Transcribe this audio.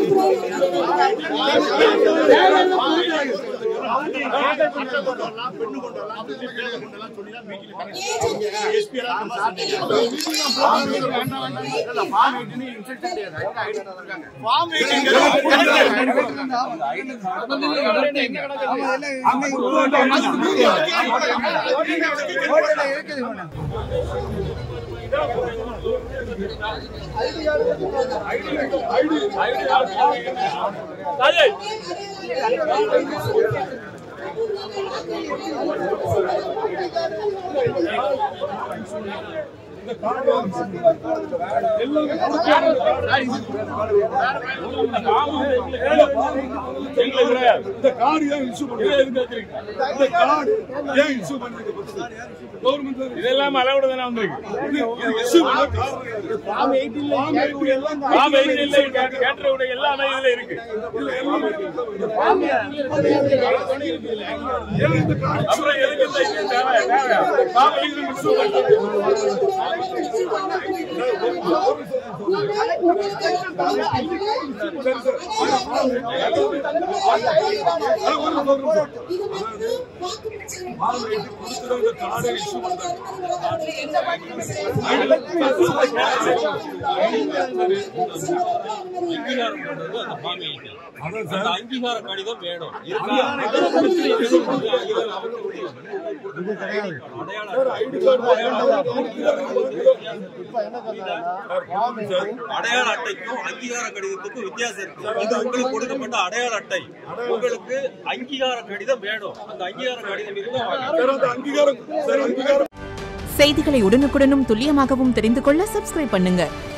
இந்த கார்டு ஏன் இஷ்யூ பண்ணுங்க இந்த கார்டு ஏன் இஷ்யூ பண்ணுங்க கவர்மெண்ட் இதெல்லாம் அளவுட தானே வந்திருக்கு இஷ்யூ பண்ண காரணம் ஃபார்ம் 8 எல்லாம் பாம் இல்லை கேட்டரை விட எல்லாமே இதுல இருக்கு ஏன் இந்த கார்டு அப்புறம் எதுக்கு இந்த இது தேவை தேவை பாம் எழுதி மிஸ் பண்ணுறது இந்த கார்டு இஷ்யூ பண்றாங்க அந்த அங்கீகார கடிதம் வேணும் அடையாள அட்டைக்கும் அங்கீகார கடிதத்துக்கும் வித்தியாசம் இருக்கு இது உங்களுக்கு கொடுக்கப்பட்ட அடையாள அட்டை உங்களுக்கு அங்கீகார கடிதம் வேணும் அந்த அங்கீகார கடிதம் இருந்தா வாங்க. சார் அந்த அங்கீகாரம் சார் அங்கீகாரம் செய்திகளை உடனுக்குடனும் துல்லியமாகவும் தெரிந்து கொள்ள சப்ஸ்கிரைப் பண்ணுங்க